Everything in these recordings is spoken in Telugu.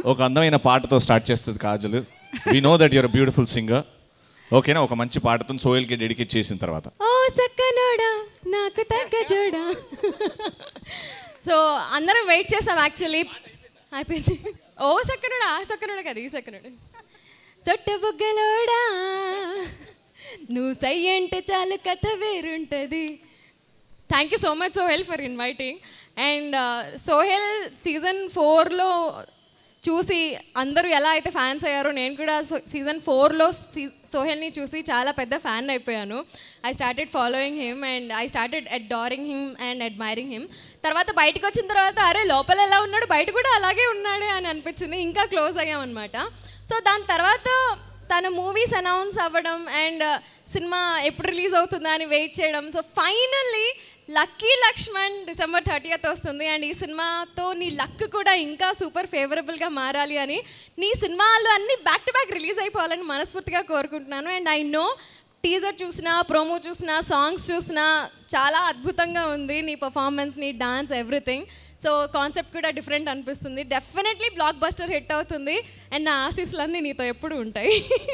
ఒక అందమైన పాటతో స్టార్ట్ చేస్తుంది Kajal we know that your beautiful singer ఓకేనా ఒక మంచి పాటతో సోయల్కి డెడికేట్ చేసిన తర్వాత ఓ సక్కనోడా నాకు తగ్గ జోడా సో అందరం వెయిట్ చేసాం యాక్చువల్లీ అయిపోయింది ఓ సక్కనుడా ఆ సక్కనుడా కదా ఈ సక్కనుడు సొట్ట బుగ్గలోడా నువ్వు సై అంటే చాలు కథ వేరుంటుంది thank you so much Sohel for inviting and Sohel season ఫోర్లో చూసి అందరూ ఎలా అయితే ఫ్యాన్స్ అయ్యారో నేను కూడా సీజన్ ఫోర్లో సోహెల్ని చూసి చాలా పెద్ద ఫ్యాన్ అయిపోయాను I started following him and I started adoring him and admiring him తర్వాత బయటకు వచ్చిన తర్వాత అరే లోపల ఎలా ఉన్నాడు బయట కూడా అలాగే ఉన్నాడే అని అనిపించింది ఇంకా క్లోజ్ అయ్యామన్నమాట సో దాని తర్వాత తన మూవీస్ అనౌన్స్ అవ్వడం అండ్ సినిమా ఎప్పుడు రిలీజ్ అవుతుందా అని వెయిట్ చేయడం so finally Lucky Lakshman December thirtieth వస్తుంది అండ్ ఈ సినిమాతో నీ లక్ కూడా ఇంకా సూపర్ ఫేవరబుల్గా మారాలి అని నీ సినిమాలు అన్నీ బ్యాక్ టు బ్యాక్ రిలీజ్ అయిపోవాలని మనస్ఫూర్తిగా కోరుకుంటున్నాను అండ్ ఐ నో టీజర్ చూసినా ప్రోమో చూసినా సాంగ్స్ చూసినా చాలా అద్భుతంగా ఉంది నీ పర్ఫార్మెన్స్ నీ డాన్స్ ఎవ్రీథింగ్ సో కాన్సెప్ట్ కూడా డిఫరెంట్ అనిపిస్తుంది డెఫినెట్లీ బ్లాక్ బస్టర్ హిట్ అవుతుంది అండ్ నా ఆశీస్సులన్నీ నీతో ఎప్పుడు ఉంటాయి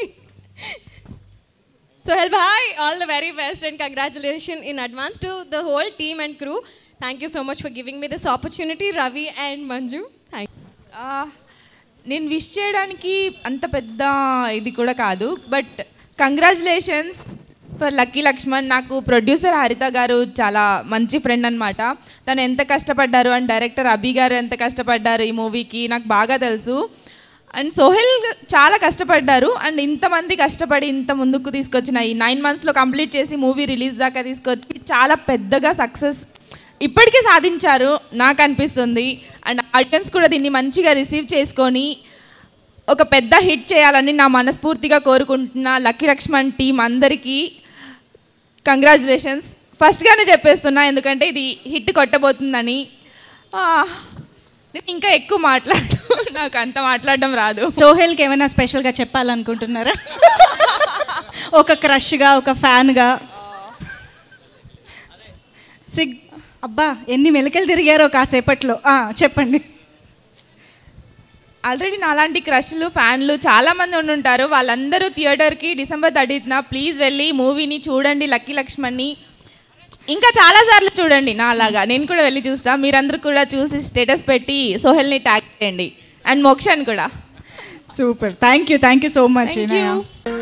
Sohel boy all the very best and congratulation in advance to the whole team and crew thank you so much for giving me this opportunity Ravi and Manju thank ఆ, నేను విష్ చేయడానికి అంత పెద్ద ఇది కూడా కాదు but congratulations for Lucky Lakshman నాకు ప్రొడ్యూసర్ హరిత గారు చాలా మంచి ఫ్రెండ్ అనమాట తను ఎంత కష్టపడ్డారు అండ్ డైరెక్టర్ అభి గారు ఎంత కష్టపడ్డారు ఈ మూవీకి నాకు బాగా తెలుసు అండ్ సోహెల్ చాలా కష్టపడ్డారు అండ్ ఇంతమంది కష్టపడి ఇంత ముందుకు తీసుకొచ్చిన ఈ నైన్ మంత్స్లో కంప్లీట్ చేసి మూవీ రిలీజ్ దాకా తీసుకొచ్చి చాలా పెద్దగా సక్సెస్ ఇప్పటికే సాధించారు నాకు అనిపిస్తుంది అండ్ ఆడియన్స్ కూడా దీన్ని మంచిగా రిసీవ్ చేసుకొని ఒక పెద్ద హిట్ చేయాలని నా మనస్ఫూర్తిగా కోరుకుంటున్న లక్కీ లక్ష్మణ్ టీం అందరికీ కంగ్రాచులేషన్స్ ఫస్ట్గానే చెప్పేస్తున్నా ఎందుకంటే ఇది హిట్ కొట్టబోతుందని ఆ, నేను ఇంకా ఎక్కువ మాట్లాడు నాకు అంత మాట్లాడడం రాదు సోహెల్కి ఏమైనా స్పెషల్గా చెప్పాలనుకుంటున్నారా ఒక క్రష్గా ఒక ఫ్యాన్గా సిగ్ అబ్బా ఎన్ని మెలికలు తిరిగారో కాసేపట్లో ఆ, చెప్పండి ఆల్రెడీ నాలాంటి క్రష్లు ఫ్యాన్లు చాలా మంది ఉండుంటారు వాళ్ళందరూ థియేటర్కి డిసెంబర్ థర్టీత్న ప్లీజ్ వెళ్ళి మూవీని చూడండి లక్కీ లక్ష్మణ్ని ఇంకా చాలాసార్లు చూడండి నా అలాగా నేను కూడా వెళ్ళి చూస్తా మీరందరూ కూడా చూసి స్టేటస్ పెట్టి సోహెల్ని ట్యాగ్ చేయండి అండ్ మోక్షాన్ని కూడా super thank you thank you so much Thank you.